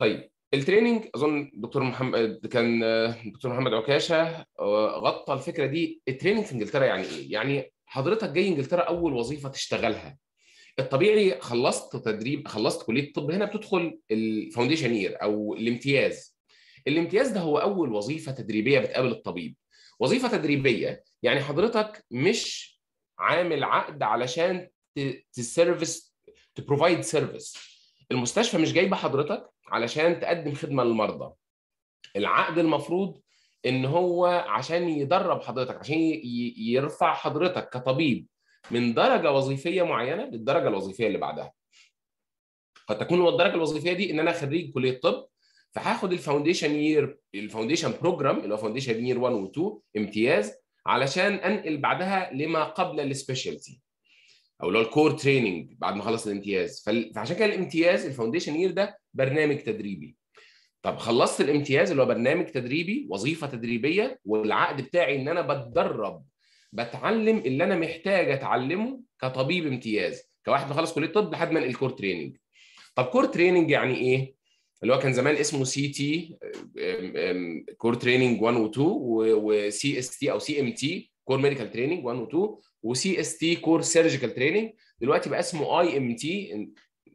طيب التريننج اظن دكتور محمد كان دكتور محمد عكاشه غطى الفكره دي التريننج في انجلترا يعني ايه؟ يعني حضرتك جاي انجلترا اول وظيفه تشتغلها الطبيعي خلصت تدريب خلصت كليه الطب هنا بتدخل الفاونديشن يير او الامتياز الامتياز ده هو اول وظيفه تدريبيه بتقابل الطبيب وظيفه تدريبيه يعني حضرتك مش عامل عقد علشان تسيرفيس تبروفايد سيرفيس المستشفى مش جايبه حضرتك علشان تقدم خدمه للمرضى العقد المفروض ان هو عشان يدرب حضرتك عشان يرفع حضرتك كطبيب من درجه وظيفيه معينه للدرجه الوظيفيه اللي بعدها قد تكون الدرجه الوظيفيه دي ان انا خريج كليه طب فهاخد الفاونديشن يير الفاونديشن بروجرام اللي هو فاونديشن يير 1 و 2 امتياز علشان انقل بعدها لما قبل السبيشالتي او اللي هو الكور تريننج بعد ما اخلص الامتياز فعشان كده الامتياز الفاونديشن يير ده برنامج تدريبي طب خلصت الامتياز اللي هو برنامج تدريبي وظيفه تدريبيه والعقد بتاعي ان انا بتدرب بتعلم اللي انا محتاج اتعلمه كطبيب امتياز كواحد بخلص كليه طب لحد ما انقل كور تريننج طب كور تريننج يعني ايه اللي هو كان زمان اسمه سي تي كور تريننج 1 و 2 وسي اس تي او سي ام تي كور ميديكال تريننج 1 و 2 وسي اس تي كور سيرجيكال تريننج دلوقتي بقى اسمه اي ام تي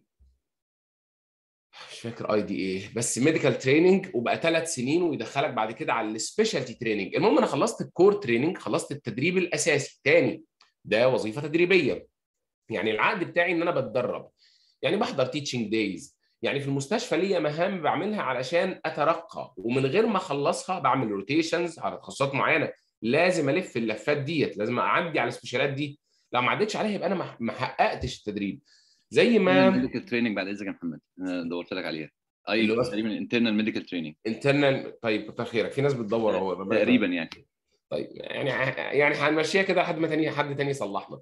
مش فاكر اي دي ايه بس ميديكال تريننج وبقى ثلاث سنين ويدخلك بعد كده على السبيشالتي تريننج المهم انا خلصت الكور تريننج خلصت التدريب الاساسي تاني ده وظيفه تدريبيه يعني العقد بتاعي ان انا بتدرب يعني بحضر تيتشنج دايز يعني في المستشفى ليا مهام بعملها علشان اترقى ومن غير ما اخلصها بعمل روتيشنز على تخصصات معينه لازم الف اللفات ديت لازم اعدي على السبيشالات دي لو ما عدتش عليها يبقى انا ما حققتش التدريب زي ما ميديكال تريننج بعد اذنك يا محمد انا دورت لك عليها اي تقريبا انترنال ميديكال تريننج انترنال طيب كتر خيرك في ناس بتدور اهو تقريبا يعني طيب يعني يعني هنمشيها كده لحد ما تاني حد تاني يصلحنا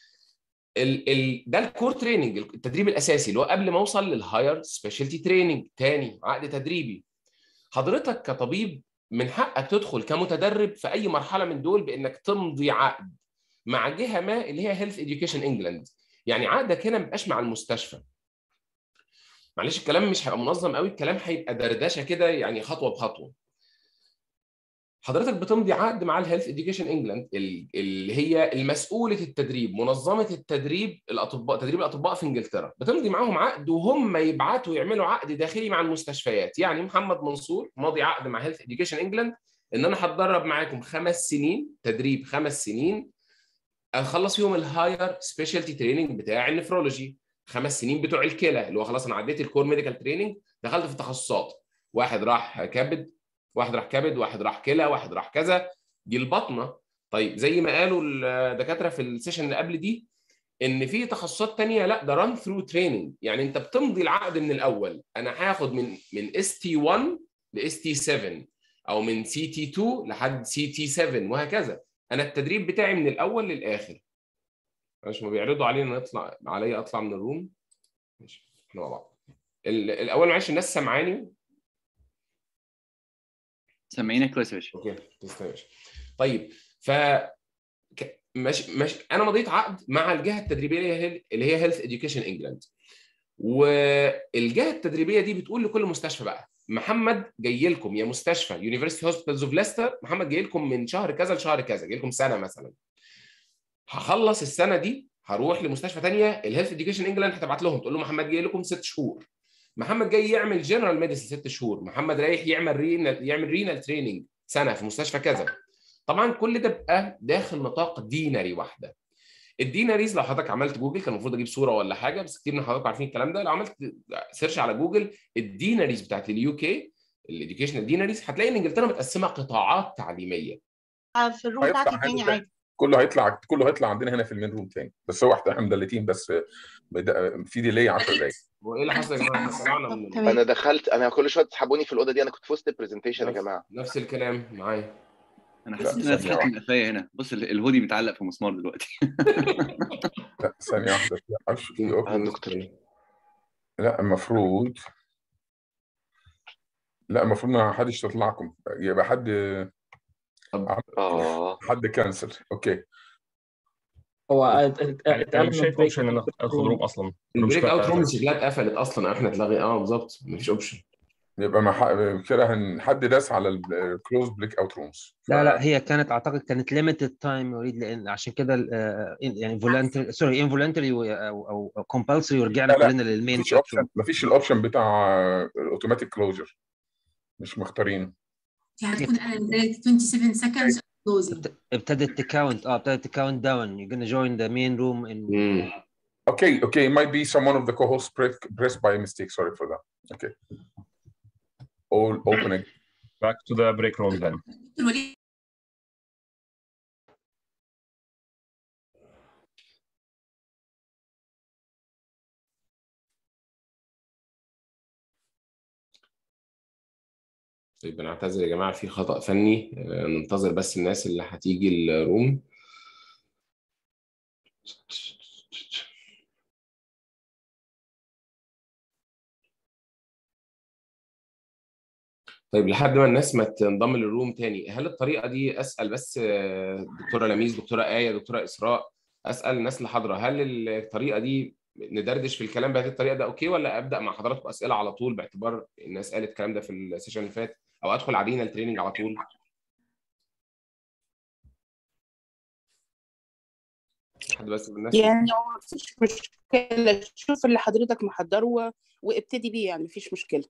ال ال ده الكور تريننج التدريب الاساسي اللي هو قبل ما اوصل للهاير سبيشالتي تريننج تاني عقد تدريبي حضرتك كطبيب من حقك تدخل كمتدرب في اي مرحله من دول بانك تمضي عقد مع جهه ما اللي هي هيلث اديوكيشن انجلاند يعني عقدك هنا ما بيبقاش مع المستشفى معلش الكلام مش هيبقى منظم قوي الكلام هيبقى دردشه كده يعني خطوه بخطوه حضرتك بتمضي عقد مع الهيلث اديوكيشن انجلاند اللي هي المسؤوله التدريب منظمه التدريب الاطباء تدريب الاطباء في انجلترا بتمضي معاهم عقد وهم يبعتوا يعملوا عقد داخلي مع المستشفيات يعني محمد منصور ماضي عقد مع هيلث اديوكيشن انجلاند ان انا هتدرب معاكم خمس سنين تدريب خمس سنين اخلص فيهم الهاير سبيشالتي تريننج بتاع النفرولوجي خمس سنين بتوع الكلى اللي هو خلاص انا عديت الكور ميديكال تريننج دخلت في التخصصات واحد راح كبد واحد راح كبد واحد راح كلى واحد راح كذا دي البطنه طيب زي ما قالوا الدكاتره في السيشن اللي قبل دي ان في تخصصات تانية لا ده ران ثرو تريننج يعني انت بتمضي العقد من الاول انا هاخد من من اس تي 1 لاس تي 7 او من سي تي 2 لحد سي تي 7 وهكذا انا التدريب بتاعي من الاول للاخر مش ما بيعرضوا علينا نطلع عليا اطلع من الروم ماشي احنا مع بعض الاول معلش الناس سامعاني سامعينك كويس يا باشا اوكي تسلم يا باشا طيب ف مش مش انا مضيت عقد مع الجهه التدريبيه اللي هي هيلث اديوكيشن انجلاند والجهه التدريبيه دي بتقول لكل مستشفى بقى محمد جاي لكم يا مستشفى يونيفرستي هوسبيتالز اوف ليستر محمد جاي لكم من شهر كذا لشهر كذا جاي لكم سنه مثلا هخلص السنه دي هروح لمستشفى ثانيه الهيلث اديوكيشن انجلاند هتبعت لهم تقول له محمد جاي لكم ست شهور محمد جاي يعمل جنرال ميديسن ست شهور محمد رايح يعمل رينال يعمل رينال تريننج سنه في مستشفى كذا طبعا كل ده بقى داخل نطاق ديناري واحده الديناريز لو حضرتك عملت جوجل كان المفروض اجيب صوره ولا حاجه بس كتير من حضراتكم عارفين الكلام ده لو عملت سيرش على جوجل الديناريز بتاعت اليو كي الاديوكيشنال ديناريز هتلاقي ان انجلترا متقسمه قطاعات تعليميه في الروم بتاعتي تاني عادي كله هيطلع كله هيطلع عندنا هنا في المين روم تاني بس هو احنا مدلتين بس في ديلي 10 دقايق هو ايه اللي حصل يا جماعه احنا طلعنا من تمام. انا دخلت انا كل شويه تسحبوني في الاوضه دي انا كنت في وسط البرزنتيشن يا جماعه نفس الكلام معايا انا لا، حاسس ان انا ثانية اتفتحت من قفايا هنا بص ال- الهودي متعلق في مسمار دلوقتي لا ثانيه واحده في عرش في آه، اوبن دكتور لا المفروض لا المفروض ما حدش تطلعكم يبقى حد اه حد كانسل اوكي هو ات- ات- انا اتقال مش من شايف بريك اوبشن ان انا ادخل روم اصلا البريك اوت روم روم شكلها اتقفلت اصلا احنا اتلغي اه بالظبط مفيش اوبشن يبقى ما ح- كده هن- حد داس على الكلوز بليك اوت رومز لا لا هي كانت اعتقد كانت ليميتد تايم يريد لان عشان كده آه، يعني فولنتري سوري انفولنتري او او كومبالسري ورجعنا لا، لا، كلنا للمين مفيش اوبشن مفيش الاوبشن بتاع الاوتوماتيك كلوجر مش مختارينه دي هتكون 27 seconds closing ابتدت تكاونت اه ابتدت تكاونت داون you're gonna join the main room in مم. Okay, okay, it might be someone of the co-hosts press- pressed by mistake. Sorry for that. Okay. All opening. Back to the break room then. دكتور وليد طيب بنعتذر يا جماعة في خطأ فني آه، ننتظر بس الناس اللي هتيجي الروم طيب لحد ما الناس ما تنضم للروم تاني هل الطريقة دي أسأل بس آه، دكتورة لميس دكتورة آية دكتورة إسراء أسأل الناس اللي حاضرة هل الطريقة دي ندردش في الكلام بهذه الطريقة ده أوكي ولا أبدأ مع حضراتكم أسئلة على طول باعتبار الناس قالت الكلام ده في السيشن اللي فات أو أدخل علينا التريننج على طول حد بس من الناس يعني هو مفيش مشكلة شوف اللي حضرتك محضره و- وابتدي بيه يعني مفيش مشكلة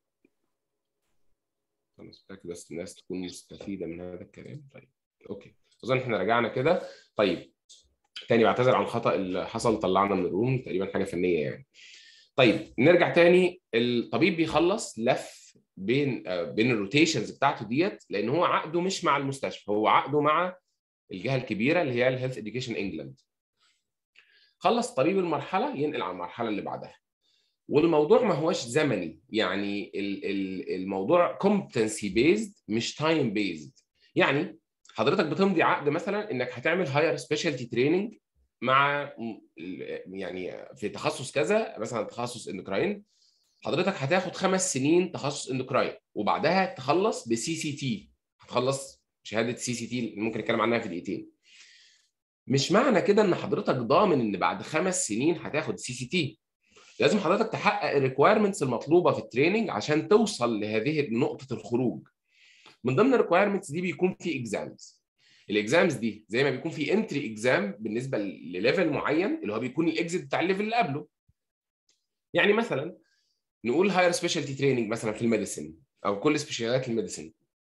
انا متاكد بس الناس تكون مستفيده من هذا الكلام طيب اوكي اظن احنا رجعنا كده طيب تاني بعتذر عن الخطا اللي حصل طلعنا من الروم تقريبا حاجه فنيه يعني طيب نرجع تاني الطبيب بيخلص لف بين آه، بين الروتيشنز بتاعته ديت لان هو عقده مش مع المستشفى هو عقده مع الجهه الكبيره اللي هي الهيلث اديوكيشن انجلاند خلص طبيب المرحله ينقل على المرحله اللي بعدها والموضوع ما هوش زمني يعني ال- ال- الموضوع competency based مش time based يعني حضرتك بتمضي عقد مثلا انك هتعمل هاير سبيشالتي تريننج مع م- يعني في تخصص كذا مثلا تخصص اندوكراين حضرتك هتاخد خمس سنين تخصص اندوكراين وبعدها تخلص بسي سي تي هتخلص شهاده سي سي تي ممكن نتكلم عنها في دقيقتين مش معنى كده ان حضرتك ضامن ان بعد خمس سنين هتاخد سي سي تي لازم حضرتك تحقق الريكويرمنتس المطلوبه في التريننج عشان توصل لهذه نقطه الخروج من ضمن الريكويرمنتس دي بيكون في اكزامز الاكزامز دي زي ما بيكون في انتري اكزام بالنسبه لليفل معين اللي هو بيكون الاكزيت بتاع الليفل اللي قبله يعني مثلا نقول هاير سبيشالتي تريننج مثلا في الميديسن او كل سبيشاليات الميديسن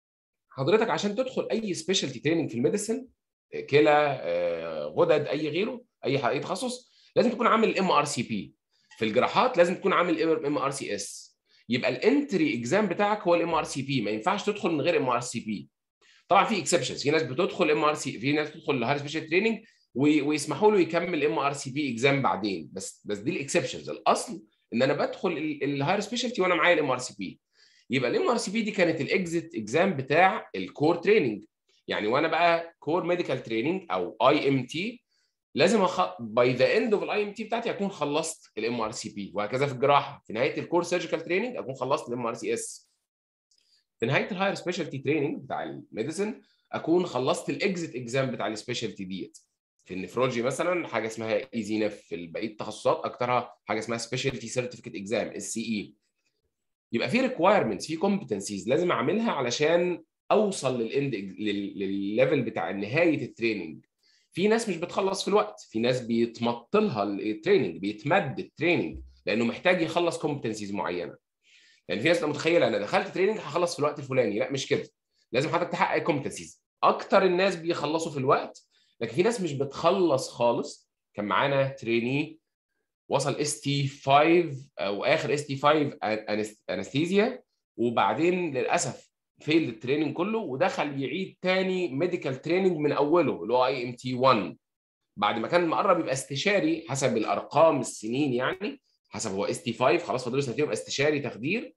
حضرتك عشان تدخل اي سبيشالتي تريننج في الميديسن كلى آه، غدد اي غيره اي اي تخصص لازم تكون عامل الام ار سي بي في الجراحات لازم تكون عامل ام ار سي اس يبقى الانتري اكزام بتاعك هو الام ار سي بي ما ينفعش تدخل من غير ام ار سي بي طبعا في اكسبشنز في ناس بتدخل ام ار سي في ناس بتدخل هاير سبيشال تريننج ويسمحوا له يكمل ام ار سي بي اكزام بعدين بس بس دي الاكسبشنز الاصل ان انا بدخل الهاير سبيشالتي وانا معايا الام ار سي بي يبقى الام ار سي بي دي كانت الاكزيت اكزام بتاع الكور تريننج يعني وانا بقى كور ميديكال تريننج او اي ام تي لازم أخ... باي ذا اند اوف الاي ام تي بتاعتي اكون خلصت الام ار سي بي وهكذا في الجراحه في نهايه الكور سيرجيكال تريننج اكون خلصت الام ار سي اس في نهايه الهاير سبيشالتي تريننج بتاع الميديسن اكون خلصت الاكزيت اكزام بتاع السبيشالتي ديت في النفرولوجي مثلا حاجه اسمها ايزي نف في بقيه التخصصات اكثرها حاجه اسمها سبيشالتي سيرتيفيكت اكزام السي اي يبقى في ريكوايرمنتس في كومبتنسيز لازم اعملها علشان اوصل للاند للليفل بتاع نهايه التريننج في ناس مش بتخلص في الوقت في ناس بيتمط لها التريننج بيتمد التريننج لانه محتاج يخلص كومبتنسيز معينه يعني في ناس تبقى متخيله انا دخلت تريننج هخلص في الوقت الفلاني لا مش كده لازم حضرتك تحقق كومبتنسيز اكتر الناس بيخلصوا في الوقت لكن في ناس مش بتخلص خالص كان معانا تريني وصل اس تي 5 او اخر اس تي 5 انستيزيا وبعدين للاسف فيل التريننج كله ودخل يعيد تاني ميديكال تريننج من اوله اللي هو اي ام تي 1 بعد ما كان مقرب يبقى استشاري حسب الارقام السنين يعني حسب هو اس تي 5 خلاص فاضل له سنتين يبقى استشاري تخدير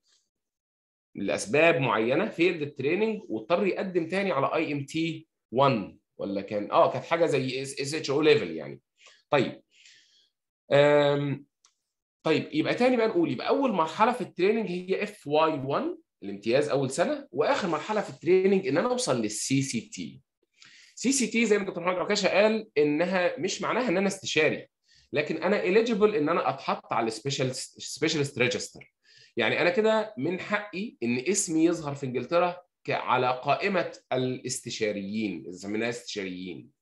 لاسباب معينه فيلد التريننج واضطر يقدم تاني على اي ام تي 1 ولا كان اه كانت حاجه زي اس اتش او ليفل يعني طيب أم... طيب يبقى تاني بقى نقول يبقى اول مرحله في التريننج هي اف واي 1 الامتياز اول سنه واخر مرحله في التريننج ان انا اوصل للسي سي تي سي سي تي زي ما الدكتور محمد عكاشه قال انها مش معناها ان انا استشاري لكن انا اليجيبل ان انا اتحط على السبيشال سبيشالست ريجستر يعني انا كده من حقي ان اسمي يظهر في انجلترا ك- على قائمه الاستشاريين اذا سميناها استشاريين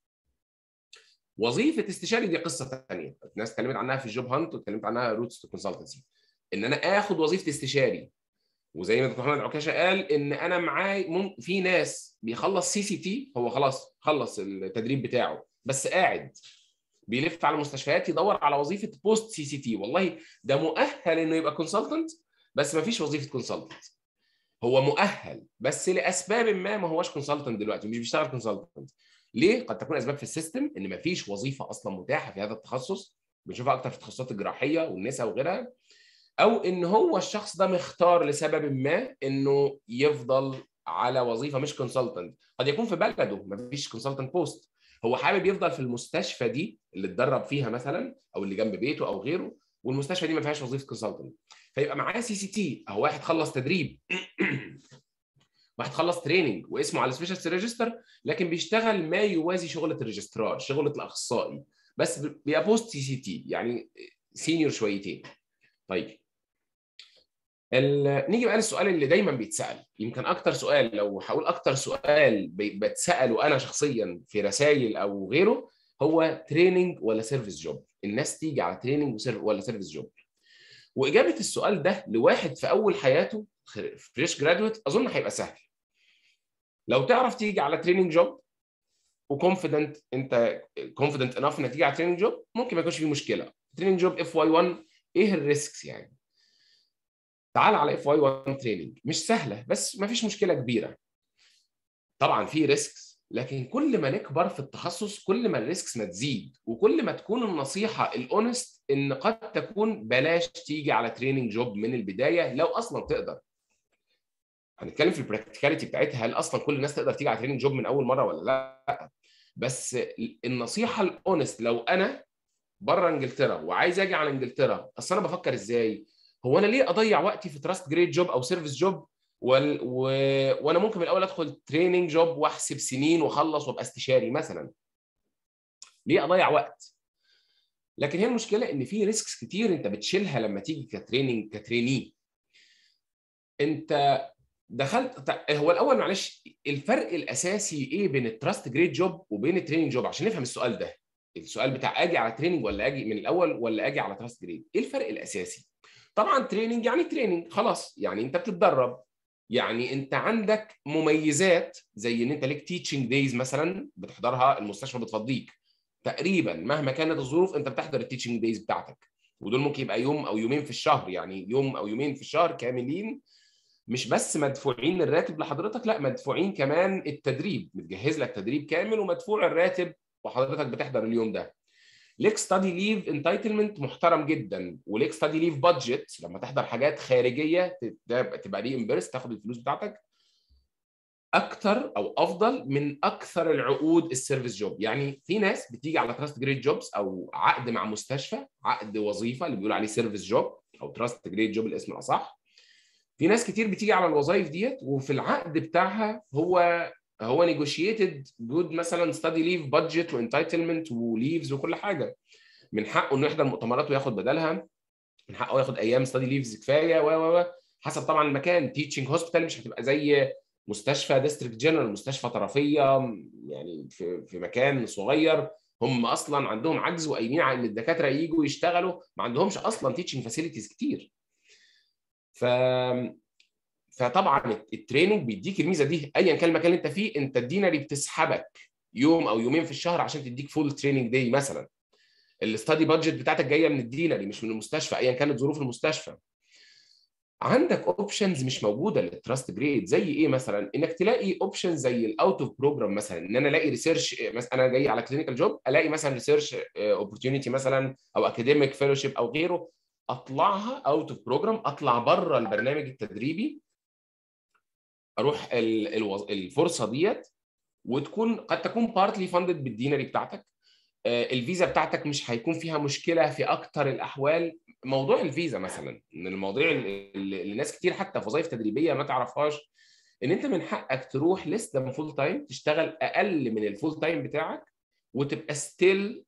وظيفه استشاري دي قصه ثانيه الناس اتكلمت عنها في الجوب هانت واتكلمت عنها روتس تو كونسلتنسي ان انا اخد وظيفه استشاري وزي ما دكتور محمد عكاشه قال ان انا معاي مم... في ناس بيخلص سي سي تي هو خلاص خلص التدريب بتاعه بس قاعد بيلف على المستشفيات يدور على وظيفه بوست سي سي تي والله ده مؤهل انه يبقى كونسلتنت بس ما فيش وظيفه كونسلتنت هو مؤهل بس لاسباب ما ما هوش كونسلتنت دلوقتي مش بيشتغل كونسلتنت ليه؟ قد تكون اسباب في السيستم ان ما فيش وظيفه اصلا متاحه في هذا التخصص بنشوفها اكتر في التخصصات الجراحيه والنساء وغيرها او ان هو الشخص ده مختار لسبب ما انه يفضل على وظيفه مش كونسلتنت قد يكون في بلده ما فيش كونسلتنت بوست هو حابب يفضل في المستشفى دي اللي اتدرب فيها مثلا او اللي جنب بيته او غيره والمستشفى دي ما فيهاش وظيفه كونسلتنت فيبقى معاه سي سي تي اهو واحد خلص تدريب واحد خلص تريننج واسمه على سبيشالست ريجستر لكن بيشتغل ما يوازي شغله الريجسترار شغله الاخصائي بس بيبقى بوست سي سي تي يعني سينيور شويتين طيب ال... نيجي بقى للسؤال اللي دايما بيتسال يمكن اكتر سؤال لو هقول اكتر سؤال بي- بتساله انا شخصيا في رسائل او غيره هو تريننج ولا سيرفيس جوب الناس تيجي على تريننج وسير- ولا سيرفيس جوب واجابه السؤال ده لواحد في اول حياته فريش جرادويت اظن هيبقى سهل لو تعرف تيجي على تريننج جوب وكونفيدنت انت كونفيدنت انف انك تيجي على تريننج جوب ممكن ما يكونش فيه مشكله تريننج جوب اف واي 1 ايه الريسكس يعني تعال على اف واي 1 تريننج مش سهله بس ما فيش مشكله كبيره طبعا في ريسكس لكن كل ما نكبر في التخصص كل ما الريسكس ما تزيد وكل ما تكون النصيحه الاونست ان قد تكون بلاش تيجي على تريننج جوب من البدايه لو اصلا تقدر هنتكلم في البراكتيكاليتي بتاعتها هل اصلا كل الناس تقدر تيجي على تريننج جوب من اول مره ولا لا بس النصيحه الاونست لو انا بره انجلترا وعايز اجي على انجلترا اصل انا بفكر ازاي هو انا ليه اضيع وقتي في تراست جريد جوب او سيرفيس جوب وال... و... وانا ممكن من الاول ادخل تريننج جوب واحسب سنين واخلص وابقى استشاري مثلا ليه اضيع وقت لكن هي المشكله ان في ريسكس كتير انت بتشيلها لما تيجي كتريننج كتريني انت دخلت هو الاول معلش الفرق الاساسي ايه بين التراست جريد جوب وبين التريننج جوب عشان نفهم السؤال ده السؤال بتاع اجي على تريننج ولا اجي من الاول ولا اجي على تراست جريد ايه الفرق الاساسي طبعا تريننج يعني تريننج خلاص يعني انت بتتدرب يعني انت عندك مميزات زي ان انت ليك تيتشنج دايز مثلا بتحضرها المستشفى بتفضيك تقريبا مهما كانت الظروف انت بتحضر التيتشنج دايز بتاعتك ودول ممكن يبقى يوم او يومين في الشهر يعني يوم او يومين في الشهر كاملين مش بس مدفوعين الراتب لحضرتك لا مدفوعين كمان التدريب متجهز لك تدريب كامل ومدفوع الراتب وحضرتك بتحضر اليوم ده ليك ستادي ليف انتايتلمنت محترم جدا وليك ستادي ليف بادجت لما تحضر حاجات خارجيه تبقى ري امبيرس تاخد الفلوس بتاعتك اكتر او افضل من اكثر العقود السيرفيس جوب يعني في ناس بتيجي على تراست جريد جوبز او عقد مع مستشفى عقد وظيفه اللي بيقولوا عليه سيرفيس جوب او تراست جريد جوب الاسم الاصح في ناس كتير بتيجي على الوظائف ديت وفي العقد بتاعها هو هو نيجوشيتد جود مثلا ستادي ليف بادجت وانتايتلمنت وليفز وكل حاجه من حقه انه يحضر مؤتمرات وياخد بدلها من حقه ياخد ايام ستادي ليفز كفايه و و حسب طبعا المكان تيتشنج هوسبيتال مش هتبقى زي مستشفى ديستريكت جنرال مستشفى طرفيه يعني في في مكان صغير هم اصلا عندهم عجز وقايمين على ان الدكاتره يجوا يشتغلوا ما عندهمش اصلا تيتشنج فاسيلتيز كتير ف فطبعا التريننج بيديك الميزه دي ايا كان المكان اللي انت فيه انت الديناري بتسحبك يوم او يومين في الشهر عشان تديك فول تريننج داي مثلا الاستادي بادجت بتاعتك جايه من الديناري مش من المستشفى ايا كانت ظروف المستشفى عندك اوبشنز مش موجوده للتراست جريد زي ايه مثلا انك تلاقي اوبشنز زي الاوت اوف بروجرام مثلا ان انا الاقي ريسيرش مثلا انا جاي على كلينيكال جوب الاقي مثلا ريسيرش اوبورتيونيتي مثلا او اكاديميك فيلوشيب او غيره اطلعها اوت اوف بروجرام اطلع بره البرنامج التدريبي اروح الفرصه ديت وتكون قد تكون بارتلي فاندد بالديناري بتاعتك الفيزا بتاعتك مش هيكون فيها مشكله في اكتر الاحوال موضوع الفيزا مثلا من المواضيع اللي ناس كتير حتى في وظائف تدريبيه ما تعرفهاش ان انت من حقك تروح ليس ذان فول تايم تشتغل اقل من الفول تايم بتاعك وتبقى ستيل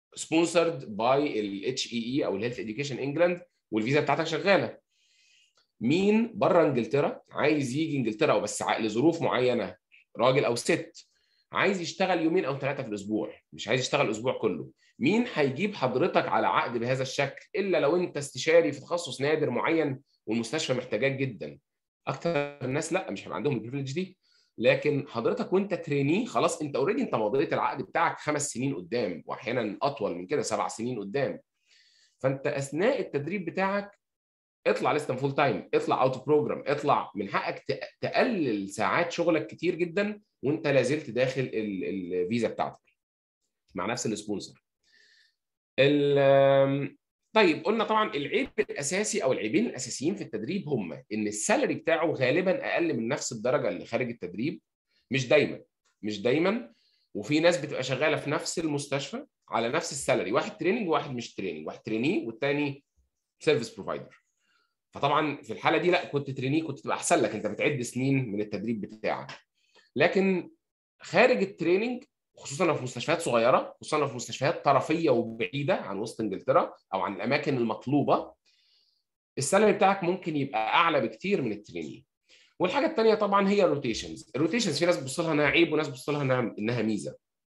سبونسرد باي الاتش اي اي او الهيلث اديوكيشن انجلاند والفيزا بتاعتك شغاله مين بره انجلترا عايز يجي انجلترا وبس ع- لظروف معينه راجل او ست عايز يشتغل يومين او ثلاثه في الاسبوع مش عايز يشتغل الاسبوع كله مين هيجيب حضرتك على عقد بهذا الشكل الا لو انت استشاري في تخصص نادر معين والمستشفى محتاجاك جدا اكتر الناس لا مش هيبقى عندهم البريفليج دي لكن حضرتك وانت تريني خلاص انت اوريدي انت مضيت العقد بتاعك خمس سنين قدام واحيانا اطول من كده سبع سنين قدام فانت اثناء التدريب بتاعك اطلع لسه فول تايم اطلع اوت بروجرام اطلع من حقك ت- تقلل ساعات شغلك كتير جدا وانت لازلت داخل ال- الفيزا بتاعتك مع نفس السبونسر ال- طيب قلنا طبعا العيب الاساسي او العيبين الاساسيين في التدريب هم ان السالري بتاعه غالبا اقل من نفس الدرجه اللي خارج التدريب مش دايما مش دايما وفي ناس بتبقى شغاله في نفس المستشفى على نفس السالري واحد تريننج وواحد مش تريننج واحد تريني والتاني سيرفيس بروفايدر فطبعا في الحاله دي لا كنت تريني كنت تبقى احسن لك انت بتعد سنين من التدريب بتاعك لكن خارج التريننج خصوصا لو في مستشفيات صغيره خصوصا لو في مستشفيات طرفيه وبعيده عن وسط انجلترا او عن الاماكن المطلوبه السالري بتاعك ممكن يبقى اعلى بكتير من التريني والحاجه الثانيه طبعا هي الروتيشنز الروتيشنز في ناس بتبص لها انها عيب وناس بتبص لها انها انها ميزه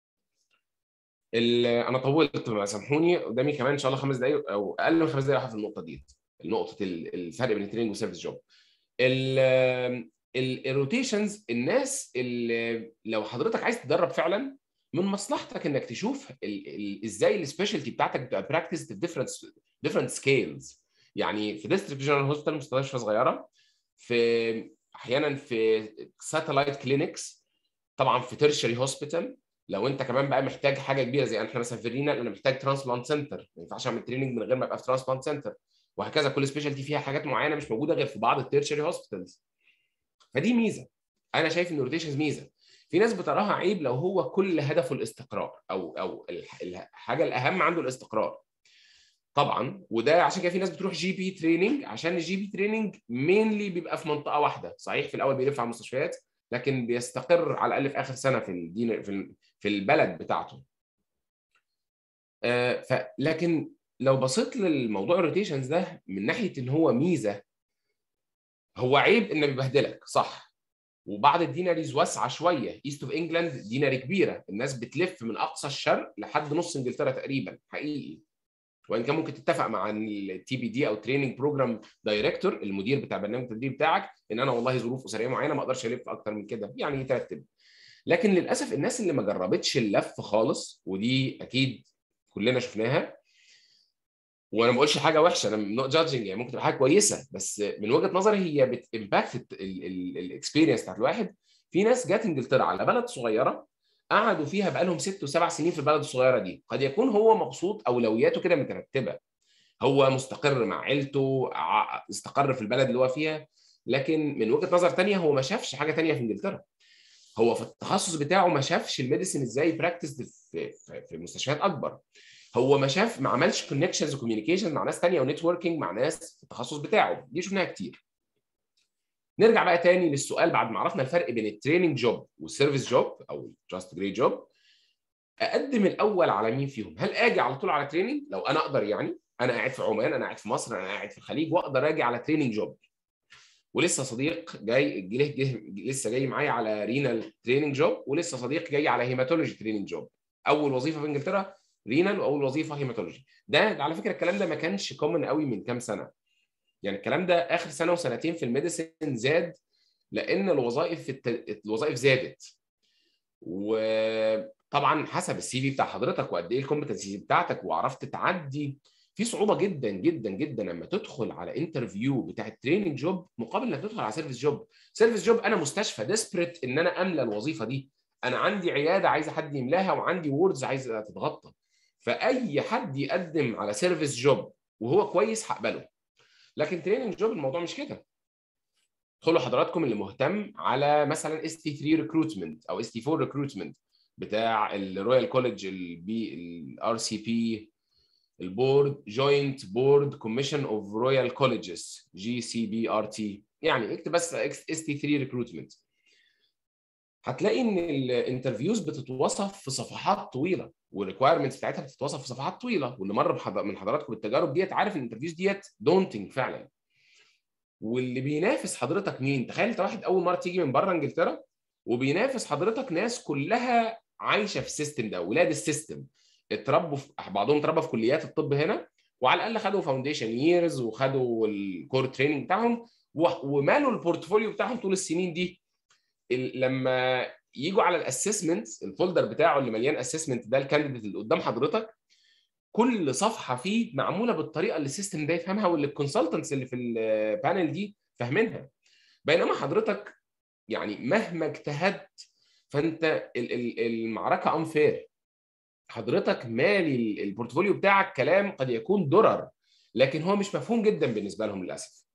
ال- انا طولت سامحوني قدامي كمان ان شاء الله خمس دقائق او اقل من خمس دقائق في النقطه دي نقطه ال- الفرق بين التريننج والسيرفيس جوب ال- ال- الروتيشنز الناس اللي لو حضرتك عايز تدرب فعلا من مصلحتك انك تشوف ال- ال- ازاي السبيشالتي بتاعتك بتبقى براكتس في ديفرنت ديفرنت سكيلز يعني في ديستريكت جنرال هوسبيتال مستشفى صغيره في احيانا في ساتلايت كلينكس طبعا في تيرشري هوسبيتال لو انت كمان بقى محتاج حاجه كبيره زي احنا مثلا في الرينال انا محتاج ترانسبلانت سنتر ما ينفعش اعمل تريننج من غير ما ابقى في ترانسبلانت سنتر وهكذا كل سبيشالتي فيها حاجات معينه مش موجوده غير في بعض التيرشري هوسبيتالز فدي ميزه انا شايف ان الروتيشنز ميزه في ناس بتراها عيب لو هو كل هدفه الاستقرار او او الح- الحاجه الاهم عنده الاستقرار طبعا وده عشان كده في ناس بتروح جي بي تريننج عشان الجي بي تريننج مينلي بيبقى في منطقه واحده صحيح في الاول بيلف على المستشفيات لكن بيستقر على الاقل في اخر سنه في الدين في ال- في البلد بتاعته آه، ف لكن لو بصيت للموضوع الروتيشنز ده من ناحيه ان هو ميزه هو عيب انه بيبهدلك صح وبعض الديناريز واسعه شويه ايست اوف انجلاند ديناري كبيره الناس بتلف من اقصى الشرق لحد نص انجلترا تقريبا حقيقي وان كان ممكن تتفق مع التي بي دي او تريننج بروجرام دايركتور المدير بتاع برنامج التدريب بتاعك ان انا والله ظروف اسريه معينه ما اقدرش الف اكتر من كده يعني يترتب لكن للاسف الناس اللي ما جربتش اللف خالص ودي اكيد كلنا شفناها وانا ما بقولش حاجه وحشه انا نوت جادجنج يعني ممكن تبقى حاجه كويسه بس من وجهه نظري هي بتمباكت الاكسبيرينس بتاعت الواحد في ناس جت انجلترا على بلد صغيره قعدوا فيها بقالهم ست وسبع سنين في البلد الصغيره دي قد يكون هو مبسوط اولوياته كده مترتبه هو مستقر مع عيلته ع- استقر في البلد اللي هو فيها لكن من وجهه نظر تانية هو ما شافش حاجه تانية في انجلترا هو في التخصص بتاعه ما شافش الميديسن ازاي براكتس في في في مستشفيات اكبر هو ما شاف ما عملش كونكشنز وكوميونيكيشن مع ناس تانية ونتوركينج مع ناس في التخصص بتاعه دي شفناها كتير نرجع بقى تاني للسؤال بعد ما عرفنا الفرق بين التريننج جوب والسيرفيس جوب او جاست جريد جوب اقدم الاول على مين فيهم هل اجي على طول على تريننج لو انا اقدر يعني انا قاعد في عمان انا قاعد في مصر انا قاعد في الخليج واقدر اجي على تريننج جوب ولسه صديق جاي جه جه لسه جاي معايا على رينال تريننج جوب ولسه صديق جاي على هيماتولوجي تريننج جوب اول وظيفه في انجلترا رينال واول وظيفه هيماتولوجي ده, ده على فكره الكلام ده ما كانش كومن قوي من كام سنه يعني الكلام ده اخر سنه وسنتين في الميديسن زاد لان الوظائف في الت... الوظائف زادت وطبعا حسب السي في بتاع حضرتك وقد ايه الكومبتنسي بتاعتك وعرفت تعدي في صعوبه جدا جدا جدا لما تدخل على انترفيو بتاع التريننج جوب مقابل انك تدخل على سيرفيس جوب سيرفيس جوب انا مستشفى ديسبريت ان انا املى الوظيفه دي انا عندي عياده عايزه حد يملاها وعندي ووردز عايزه تتغطى فاي حد يقدم على سيرفيس جوب وهو كويس هقبله لكن تريننج جوب الموضوع مش كده ادخلوا حضراتكم اللي مهتم على مثلا اس تي 3 ريكروتمنت او اس تي 4 ريكروتمنت بتاع الرويال كولج البي الار سي بي البورد جوينت بورد كوميشن اوف رويال كولجز جي سي بي ار تي يعني اكتب بس اس تي 3 ريكروتمنت هتلاقي ان الانترفيوز بتتوصف في صفحات طويله والريكوايرمنتس بتاعتها بتتوصف في صفحات طويله واللي مر من حضراتكم بالتجارب ديت عارف ان الانترفيوز ديت دونتنج فعلا واللي بينافس حضرتك مين تخيل انت واحد اول مره تيجي من بره انجلترا وبينافس حضرتك ناس كلها عايشه في السيستم ده ولاد السيستم اتربوا في بعضهم اتربى في كليات الطب هنا وعلى الاقل خدوا فاونديشن ييرز وخدوا الكور تريننج بتاعهم و- ومالوا البورتفوليو بتاعهم طول السنين دي ال- لما يجوا على الاسسمنت الفولدر بتاعه اللي مليان اسسمنت ده الكانديديت اللي قدام حضرتك كل صفحه فيه معموله بالطريقه اللي السيستم ده يفهمها واللي الكونسلتنتس اللي في البانل دي فاهمينها بينما حضرتك يعني مهما اجتهدت فانت ال- ال- المعركه انفير حضرتك مالي ال- البورتفوليو بتاعك كلام قد يكون درر لكن هو مش مفهوم جدا بالنسبه لهم للاسف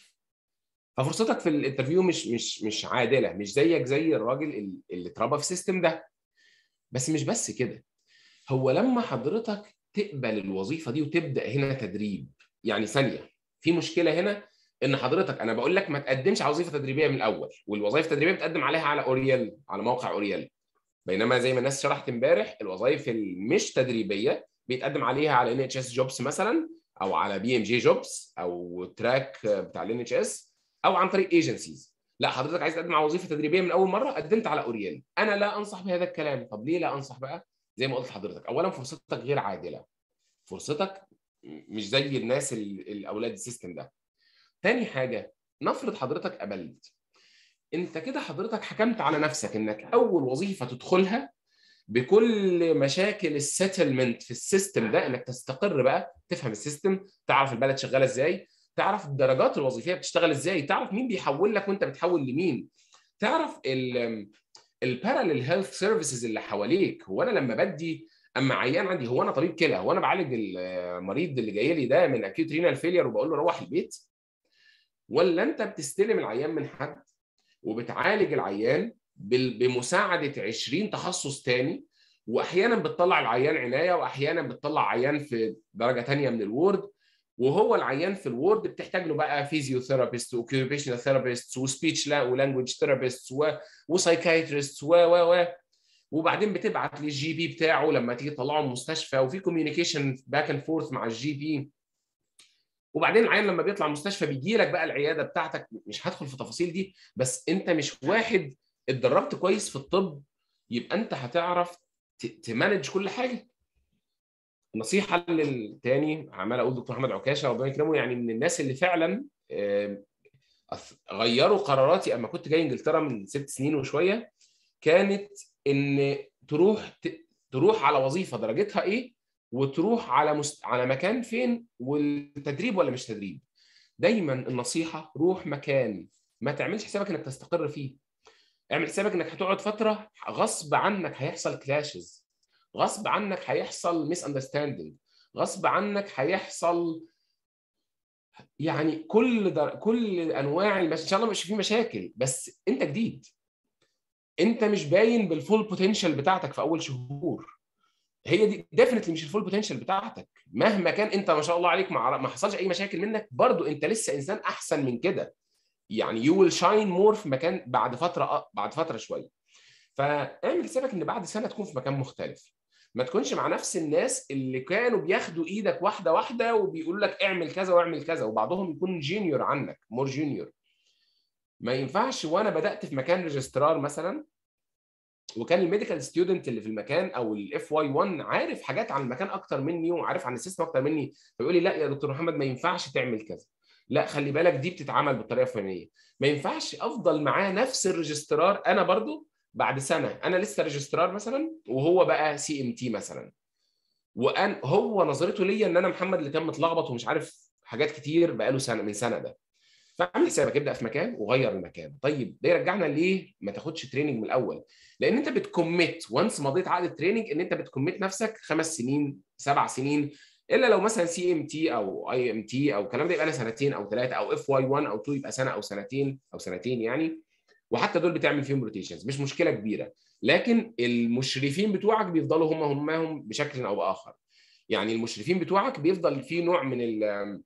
ففرصتك في الانترفيو مش مش مش عادله مش زيك زي الراجل ال- اللي اتربى في السيستم ده بس مش بس كده هو لما حضرتك تقبل الوظيفه دي وتبدا هنا تدريب يعني ثانيه في مشكله هنا ان حضرتك انا بقول لك ما تقدمش على وظيفه تدريبيه من الاول والوظائف التدريبيه بتقدم عليها على اوريال على موقع اوريال بينما زي ما الناس شرحت امبارح الوظائف المش تدريبيه بيتقدم عليها على ان اتش اس جوبس مثلا او على بي ام جي جوبس او تراك بتاع الان اتش اس او عن طريق ايجنسيز لا حضرتك عايز تقدم على وظيفه تدريبيه من اول مره قدمت على اوريال انا لا انصح بهذا الكلام طب ليه لا انصح بقى زي ما قلت لحضرتك اولا فرصتك غير عادله فرصتك مش زي الناس ال- الاولاد السيستم ده تاني حاجه نفرض حضرتك قبلت انت كده حضرتك حكمت على نفسك انك اول وظيفه تدخلها بكل مشاكل السيتلمنت في السيستم ده انك تستقر بقى تفهم السيستم تعرف البلد شغاله ازاي تعرف الدرجات الوظيفيه بتشتغل ازاي تعرف مين بيحول لك وانت بتحول لمين تعرف الباراليل هيلث سيرفيسز اللي حواليك هو انا لما بدي اما عيان عندي هو انا طبيب كلى هو انا بعالج المريض اللي جاي لي ده من اكيوت رينال فيلير وبقول له روح البيت ولا انت بتستلم العيان من حد وبتعالج العيان بال- بمساعده 20 تخصص تاني واحيانا بتطلع العيان عنايه واحيانا بتطلع عيان في درجه تانية من الوورد وهو العيان في الوورد بتحتاج له بقى فيزيوثيرابيست واوكيوبيشنال ثيرابيست وسبيتش لا ولانجوج ثيرابيست وسايكايترست و و و وبعدين بتبعت للجي بي بتاعه لما تيجي تطلعه من المستشفى وفي كوميونيكيشن باك اند فورث مع الجي بي وبعدين العيان لما بيطلع من المستشفى بيجي لك بقى العياده بتاعتك مش هدخل في التفاصيل دي بس انت مش واحد اتدربت كويس في الطب يبقى انت هتعرف ت- تمانج كل حاجه نصيحه للتاني عمال اقول دكتور محمد عكاشه ربنا يكرمه يعني من الناس اللي فعلا آه، أث- غيروا قراراتي اما كنت جاي انجلترا من ست سنين وشويه كانت ان تروح ت- تروح على وظيفه درجتها ايه وتروح على مست... على مكان فين والتدريب ولا مش تدريب دايما النصيحه روح مكان ما تعملش حسابك انك تستقر فيه اعمل حسابك انك هتقعد فتره غصب عنك هيحصل كلاشز غصب عنك هيحصل ميس اندرستاندينج غصب عنك هيحصل يعني كل در... كل انواع المش... ان شاء الله مش في مشاكل بس انت جديد انت مش باين بالفول بوتنشال بتاعتك في اول شهور هي دي ديفنتلي مش الفول بوتنشال بتاعتك مهما كان انت ما شاء الله عليك ما ما حصلش اي مشاكل منك برضو انت لسه انسان احسن من كده يعني يو ويل شاين مور في مكان بعد فتره بعد فتره شويه فاعمل حسابك ان بعد سنه تكون في مكان مختلف ما تكونش مع نفس الناس اللي كانوا بياخدوا ايدك واحده واحده وبيقولوا لك اعمل كذا واعمل كذا وبعضهم يكون جونيور عنك مور جونيور ما ينفعش وانا بدات في مكان ريجسترار مثلا وكان الميديكال ستودنت اللي في المكان او الاف واي 1 عارف حاجات عن المكان اكتر مني وعارف عن السيستم اكتر مني فيقول لي لا يا دكتور محمد ما ينفعش تعمل كذا لا خلي بالك دي بتتعمل بالطريقه الفلانيه ما ينفعش افضل معاه نفس الريجسترار انا برضو بعد سنه انا لسه ريجسترار مثلا وهو بقى سي ام تي مثلا وان هو نظرته ليا ان انا محمد اللي كان متلخبط ومش عارف حاجات كتير بقاله سنه من سنه ده فاعمل حسابك ابدا في مكان وغير المكان طيب ده يرجعنا ليه ما تاخدش تريننج من الاول لان انت بتكمت وانس مضيت عقد التريننج ان انت بتكمت نفسك خمس سنين سبع سنين الا لو مثلا سي ام تي او اي ام تي او الكلام ده يبقى انا سنتين او ثلاثه او اف واي 1 او 2 يبقى سنه او سنتين او سنتين يعني وحتى دول بتعمل فيهم روتيشنز مش مشكله كبيره لكن المشرفين بتوعك بيفضلوا هم هم هم بشكل او باخر يعني المشرفين بتوعك بيفضل في نوع من ال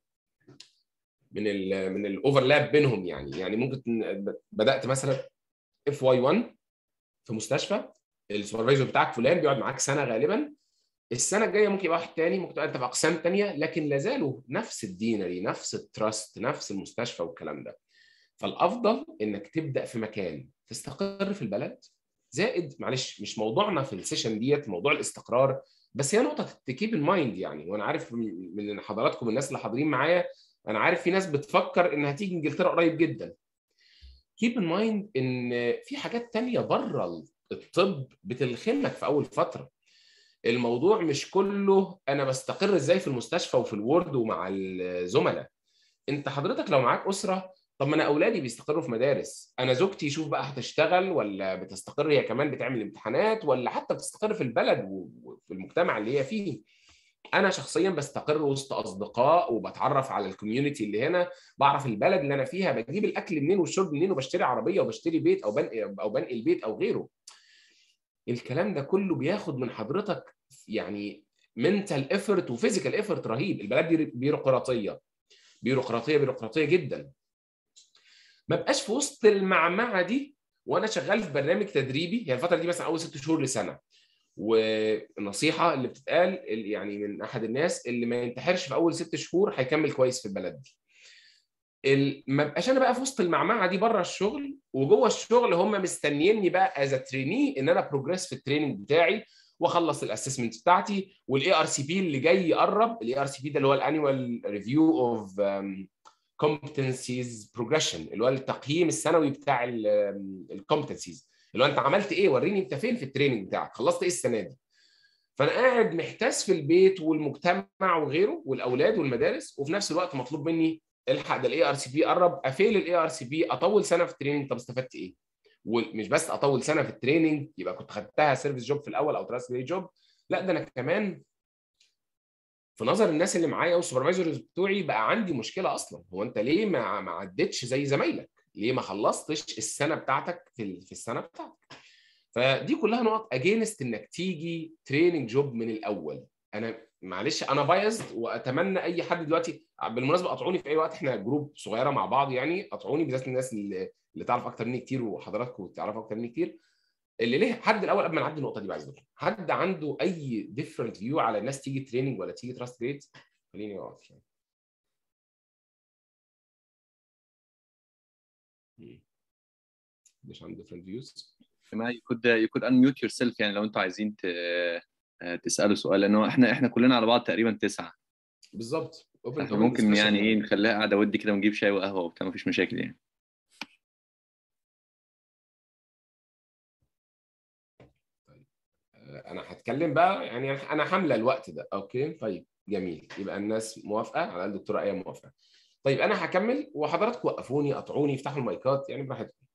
من ال من الاوفرلاب بينهم يعني يعني ممكن بدات مثلا اف واي 1 في مستشفى السوبرفايزر بتاعك فلان بيقعد معاك سنه غالبا السنه الجايه ممكن يبقى واحد تاني ممكن تبقى انت في اقسام تانيه لكن لا زالوا نفس الدينري نفس التراست نفس المستشفى والكلام ده فالافضل انك تبدا في مكان تستقر في البلد زائد معلش مش موضوعنا في السيشن ديت موضوع الاستقرار بس هي نقطه تكيب المايند يعني وانا عارف من من حضراتكم الناس اللي حاضرين معايا انا عارف في ناس بتفكر انها تيجي انجلترا قريب جدا كيب ان مايند ان في حاجات تانية بره الطب بتلخمك في اول فتره الموضوع مش كله انا بستقر ازاي في المستشفى وفي الورد ومع الزملاء انت حضرتك لو معاك اسره طب ما انا اولادي بيستقروا في مدارس انا زوجتي شوف بقى هتشتغل ولا بتستقر هي كمان بتعمل امتحانات ولا حتى بتستقر في البلد وفي المجتمع اللي هي فيه انا شخصيا بستقر وسط اصدقاء وبتعرف على الكوميونتي اللي هنا بعرف البلد اللي انا فيها بجيب الاكل منين والشرب منين وبشتري عربيه وبشتري بيت او بنقل او بنقل بيت او غيره الكلام ده كله بياخد من حضرتك يعني منتال ايفورت وفيزيكال ايفورت رهيب البلد دي بيروقراطيه بيروقراطيه بيروقراطيه جدا ما بقاش في وسط المعمعه دي وانا شغال في برنامج تدريبي هي الفتره دي مثلا اول ست شهور لسنه والنصيحه اللي بتتقال يعني من احد الناس اللي ما ينتحرش في اول ست شهور هيكمل كويس في البلد دي ما بقاش انا بقى في وسط المعمعه دي بره الشغل وجوه الشغل هم مستنيني بقى از تريني ان انا بروجريس في التريننج بتاعي واخلص الاسسمنت بتاعتي والاي ار سي بي اللي جاي يقرب الاي ار سي بي ده اللي هو الانيوال ريفيو اوف competencies progression اللي هو التقييم السنوي بتاع الكومبتنسيز اللي هو انت عملت ايه وريني انت فين في التريننج بتاعك خلصت ايه السنه دي فانا قاعد محتاس في البيت والمجتمع وغيره والاولاد والمدارس وفي نفس الوقت مطلوب مني الحق ده الاي ار سي بي قرب افيل الاي ار سي بي اطول سنه في التريننج طب استفدت ايه ومش بس اطول سنه في التريننج يبقى كنت خدتها سيرفيس جوب في الاول او تراست جوب لا ده انا كمان في نظر الناس اللي معايا والسوبرفايزرز بتوعي بقى عندي مشكله اصلا هو انت ليه ما ما عدتش زي زمايلك ليه ما خلصتش السنه بتاعتك في في السنه بتاعتك فدي كلها نقط اجينست انك تيجي تريننج جوب من الاول انا معلش انا بايزد واتمنى اي حد دلوقتي بالمناسبه قطعوني في اي وقت احنا جروب صغيره مع بعض يعني قطعوني بالذات الناس اللي, اللي تعرف اكتر مني كتير وحضراتكم تعرفوا اكتر مني كتير اللي ليه حد الاول قبل ما نعدي النقطه دي بعد اذنكم حد عنده اي ديفرنت فيو على الناس تيجي تريننج ولا تيجي تراست جريد خليني اقف يعني مش عنده ديفرنت فيوز جماعه you could you could unmute yourself يعني لو انتوا عايزين ت... تسالوا سؤال لانه احنا احنا كلنا على بعض تقريبا تسعه بالظبط ممكن يعني ايه نخليها قاعده ودي كده ونجيب شاي وقهوه وبتاع مفيش مشاكل يعني انا هتكلم بقى يعني انا حامله الوقت ده اوكي طيب جميل يبقى الناس موافقه على الاقل الدكتوره ايه موافقه طيب انا هكمل وحضراتكم وقفوني قطعوني افتحوا المايكات يعني براحتكم